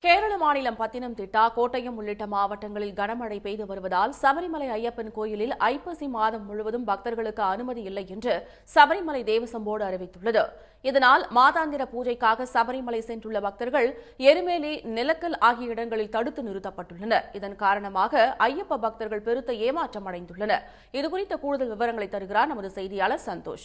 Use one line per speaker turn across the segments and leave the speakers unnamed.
கேரள மாநிலம் பத்தினம்திட்டா கோட்டயம் உள்ளிட்ட மாவட்டங்களில் கனமழை பெய்து வருவதால் சபரிமலை ஐயப்பன் கோயிலில் ஐப்பசி மாதம் முழுவதும் பக்தர்களுக்கு அனுமதி இல்லை என்று சபரிமலை தேவசம் போர்டு அறிவித்துள்ளது இதனால் மாதாந்திர பூஜைக்காக சபரிமலை சென்றுள்ள பக்தர்கள் எருமேலி நிலக்கல் ஆகிய இடங்களில் தடுத்து நிறுத்தப்பட்டுள்ளனர் இதன் காரணமாக ஐயப்ப பக்தர்கள் பெருத்த ஏமாற்றம் அடைந்துள்ளனர் இதுகுறித்த கூடுதல் விவரங்களை தருகிறார் நமது செய்தியாளர் சந்தோஷ்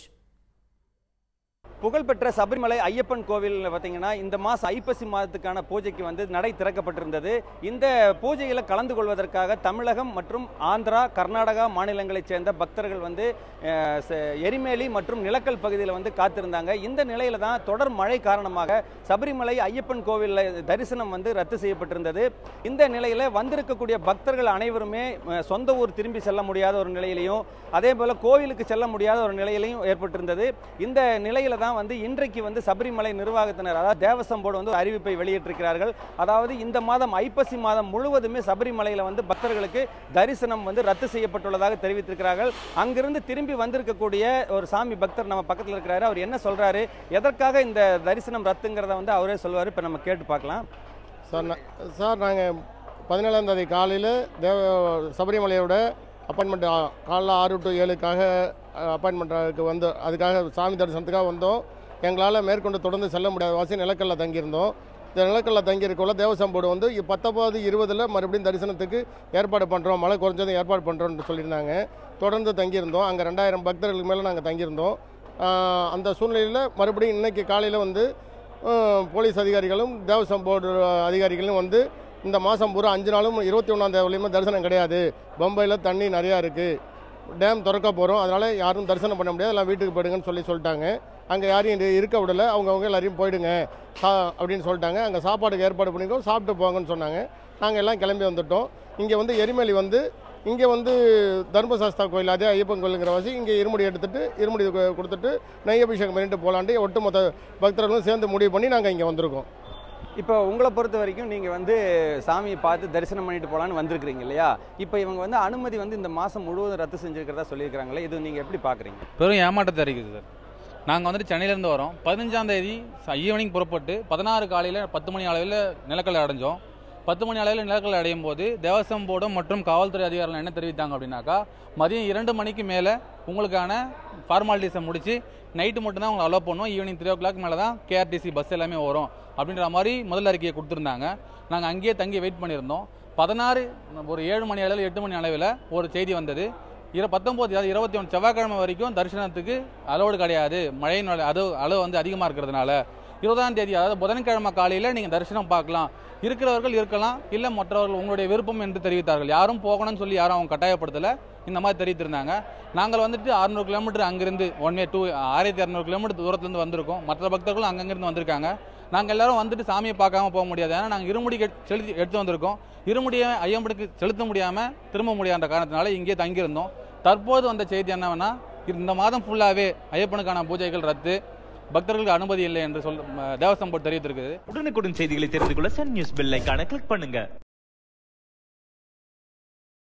புகழ்பெற்ற சபரிமலை ஐயப்பன் கோவிலில் பார்த்தீங்கன்னா இந்த மாதம் ஐப்பசி மாதத்துக்கான பூஜைக்கு வந்து நடை திறக்கப்பட்டிருந்தது இந்த பூஜையில் கலந்து கொள்வதற்காக தமிழகம் மற்றும் ஆந்திரா கர்நாடகா மாநிலங்களைச் சேர்ந்த பக்தர்கள் வந்து அஹ், ச- எரிமேலி மற்றும் நிலக்கல் பகுதியில் வந்து காத்திருந்தாங்க இந்த நிலையில தான் தொடர் மழை காரணமாக சபரிமலை ஐயப்பன் கோவிலில் தரிசனம் வந்து ரத்து செய்யப்பட்டிருந்தது இந்த நிலையில் வந்திருக்கக்கூடிய பக்தர்கள் அனைவருமே அஹ், சொந்த ஊர் திரும்பி செல்ல முடியாத ஒரு நிலையிலையும் அதே போல் கோவிலுக்கு செல்ல முடியாத ஒரு நிலையிலையும் ஏற்பட்டிருந்தது இந்த நிலையில தான் வந்து இன்றைக்கு வந்து சபரிமலை நிர்வாகத்தினர் அதாவது தேவசம் போர்டு வந்து ஒரு அறிவிப்பை வெளியிட்டிருக்கிறார்கள் அதாவது இந்த மாதம் ஐப்பசி மாதம் முழுவதுமே சபரிமலையில் வந்து பக்தர்களுக்கு தரிசனம் வந்து ரத்து செய்யப்பட்டுள்ளதாக தெரிவித்திருக்கிறார்கள் அங்கிருந்து திரும்பி வந்திருக்கக்கூடிய ஒரு சாமி பக்தர் நம்ம பக்கத்தில் இருக்கிறாரு அவர் என்ன சொல்றாரு எதற்காக இந்த தரிசனம் ரத்துங்கிறத வந்து அவரே சொல்வார் இப்போ நம்ம கேட்டு பார்க்கலாம்
சார் நான் சார் நாங்கள் பதினேழாம் தேதி காலையில் தேவ சபரிமலையோட அப்பாயின்மெண்ட் காலைல ஆறு டு ஏழுக்காக அப்பாயின்மெண்ட்டுக்கு வந்து அதுக்காக சாமி தரிசனத்துக்காக வந்தோம் எங்களால் மேற்கொண்டு தொடர்ந்து செல்ல முடியாத வாசி நிலக்கல்ல தங்கியிருந்தோம் இந்த நிலக்கல்ல தங்கியிருக்கோள்ள தேவசம் போர்டு வந்து இ- பத்தொன்பது இருபதில் மறுபடியும் தரிசனத்துக்கு ஏற்பாடு பண்ணுறோம் மழை குறைஞ்சதும் ஏற்பாடு பண்ணுறோம்னு சொல்லியிருந்தாங்க தொடர்ந்து தங்கியிருந்தோம் அங்கே ரெண்டாயிரம் பக்தர்களுக்கு மேலே நாங்கள் தங்கியிருந்தோம் ஆஹ் அந்த சூழ்நிலையில் மறுபடியும் இன்னைக்கு காலையில் வந்து ஆஹ் போலீஸ் அதிகாரிகளும் தேவசம் போர்டு அதிகாரிகளும் வந்து இந்த மாதம் பூரா அஞ்சு நாளும் இருபத்தி ஒன்றாந்தேதியிலையுமே தரிசனம் கிடையாது பம்பையில் தண்ணி நிறையா இருக்குது டேம் திறக்க போகிறோம் அதனால் யாரும் தரிசனம் பண்ண முடியாது எல்லாம் வீட்டுக்கு போயிடுங்கன்னு சொல்லி சொல்லிட்டாங்க அங்கே யாரையும் இரு- இருக்க விடல அவங்கவுங்க எல்லாரையும் போயிடுங்க சா அப்படின்னு சொல்லிட்டாங்க அங்கே சாப்பாடுக்கு ஏற்பாடு பண்ணிக்கோ சாப்பிட்டு போங்கன்னு சொன்னாங்க நாங்கள் எல்லாம் கிளம்பி வந்துட்டோம் இங்கே வந்து எரிமலை வந்து இங்கே வந்து தர்மசாஸ்தா கோயில் அதே ஐயப்பன் கோயிலுங்கிற வாசி இங்கே இருமுடி எடுத்துட்டு இருமுடி கு- கொடுத்துட்டு நெய் அபிஷேகம் பண்ணிட்டு போகலான்ட்டு ஒட்டுமொத்த பக்தர்களும் சேர்ந்து முடிவு பண்ணி நாங்கள் இங்கே வந்திருக்கோம்
இப்போ உங்களை பொறுத்த வரைக்கும் நீங்கள் வந்து சாமியை பார்த்து தரிசனம் பண்ணிட்டு போகலான்னு வந்திருக்கிறீங்க இல்லையா இப்போ இவங்க வந்து அனுமதி வந்து இந்த மாதம் முழுவதும் ரத்து செஞ்சிருக்கிறதா சொல்லியிருக்கிறாங்களே இது நீங்கள் எப்படி பார்க்குறீங்க
பெரும் ஏமாற்றத்தை அறிவிக்குது சார் நாங்கள் வந்துட்டு சென்னையிலேருந்து வரோம் பதினஞ்சாம் தேதி ஈவினிங் புறப்பட்டு பதினாறு காலையில் பத்து மணி அளவில் நிலக்கல்லை அடைஞ்சோம் பத்து மணி அளவில் நிலக்கல்லை அடையும் போது தேவசம் போர்டும் மற்றும் காவல்துறை அதிகாரிகள் என்ன தெரிவித்தாங்க அப்படின்னாக்கா மதியம் இரண்டு மணிக்கு மேலே உங்களுக்கான ஃபார்மாலிட்டிஸை முடிச்சு நைட்டு மட்டும் தான் உங்களை அலோவ் பண்ணுவோம் ஈவினிங் த்ரீ ஓ கிளாக் மேலே தான் கேஆர்டிசி பஸ் எல்லாமே வரும் அப்படின்ற மாதிரி முதல் அறிக்கையை கொடுத்துருந்தாங்க நாங்கள் அங்கேயே தங்கி வெயிட் பண்ணியிருந்தோம் பதினாறு ஒரு ஏழு மணி அளவில் எட்டு மணி அளவில் ஒரு செய்தி வந்தது இரு பத்தொம்போது அதாவது இருபத்தி ஒன்று செவ்வாய்க்கிழமை வரைக்கும் தரிசனத்துக்கு அலோடு கிடையாது மழையின் அது அளவு வந்து அதிகமாக இருக்கிறதுனால இருபதாம் தேதி அதாவது புதன்கிழமை காலையில் நீங்கள் தரிசனம் பார்க்கலாம் இருக்கிறவர்கள் இருக்கலாம் இல்லை மற்றவர்கள் உங்களுடைய விருப்பம் என்று தெரிவித்தார்கள் யாரும் போகணும்னு சொல்லி யாரும் அவங்க கட்டாயப்படுத்தலை இந்த மாதிரி தெரிவித்திருந்தாங்க நாங்கள் வந்துட்டு அறுநூறு கிலோமீட்டர் அங்கிருந்து ஒன் வே டூ ஆயிரத்தி இரநூறு கிலோமீட்டர் தூரத்துலேருந்து வந்திருக்கோம் மற்ற பக்தர்களும் அங்கங்கிருந்து வந்திருக்காங்க நாங்கள் எல்லாரும் வந்துட்டு சாமியை பார்க்காம போக முடியாது ஏன்னா நாங்கள் இருமுடி கெட்- செலுத்தி எடுத்து வந்திருக்கோம் இருமுடியை ஐயம்படிக்கு செலுத்த முடியாமல் திரும்ப முடியாத காரணத்தினால இங்கே தங்கியிருந்தோம் தற்போது வந்த செய்தி என்னவென்னா இந்த மாதம் ஃபுல்லாகவே ஐயப்பனுக்கான பூஜைகள் ரத்து பக்தர்களுக்கு அனுமதி இல்லை என்று சொல் தேவசம் போர்டு தெரிவித்திருக்குது
உடனுக்குடன் செய்திகளை தெரிந்து கொள்ள சன் நியூஸ் பெல் ஐகானை கிளிக் பண்ணுங்க